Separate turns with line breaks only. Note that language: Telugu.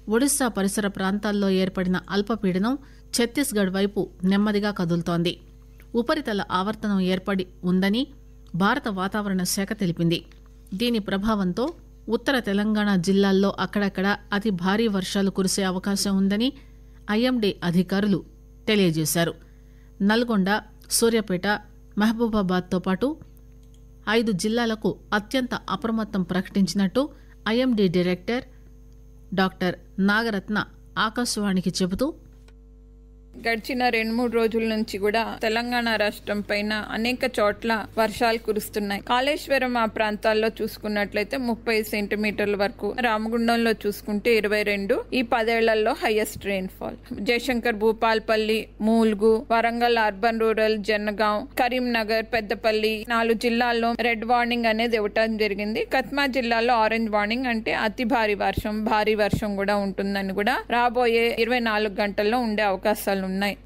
ఒడిశా పరిసర ప్రాంతాల్లో ఏర్పడిన అల్పపీడనం ఛత్తీస్గఢ్ వైపు నెమ్మదిగా కదులుతోంది ఉపరితల ఆవర్తనం ఏర్పడి ఉందని భారత వాతావరణ శాఖ తెలిపింది దీని ప్రభావంతో ఉత్తర తెలంగాణ జిల్లాల్లో అక్కడక్కడ అతి భారీ వర్షాలు కురిసే అవకాశం ఉందని ఐఎండీ అధికారులు తెలియజేశారు నల్గొండ సూర్యాపేట మహబూబాబాద్తో పాటు ఐదు జిల్లాలకు అత్యంత అప్రమత్తం ప్రకటించినట్టు ఐఎండీ డైరెక్టర్ డాక్టర్ నాగరత్న ఆకాశవాణికి చెబుతూ
గడిచిన రెండు మూడు రోజుల నుంచి కూడా తెలంగాణ రాష్ట్రం పైన అనేక చోట్ల వర్షాలు కురుస్తున్నాయి కాళేశ్వరం ఆ ప్రాంతాల్లో చూసుకున్నట్లయితే ముప్పై సెంటీమీటర్ల వరకు రామగుండంలో చూసుకుంటే ఇరవై రెండు ఈ పదేళ్లలో highest rainfall Jayashankar Bhupalpally Mulugu Warangal urban rural Jangaon Karimnagar Peddapalli నాలుగు జిల్లాల్లో రెడ్ వార్నింగ్ అనేది ఇవ్వటం జరిగింది కత్మా జిల్లాలో ఆరెంజ్ వార్నింగ్ అంటే అతి భారీ వర్షం భారీ వర్షం కూడా ఉంటుందని కూడా రాబోయే ఇరవై నాలుగు గంటల్లో ఉండే అవకాశాలు ఉన్నాయి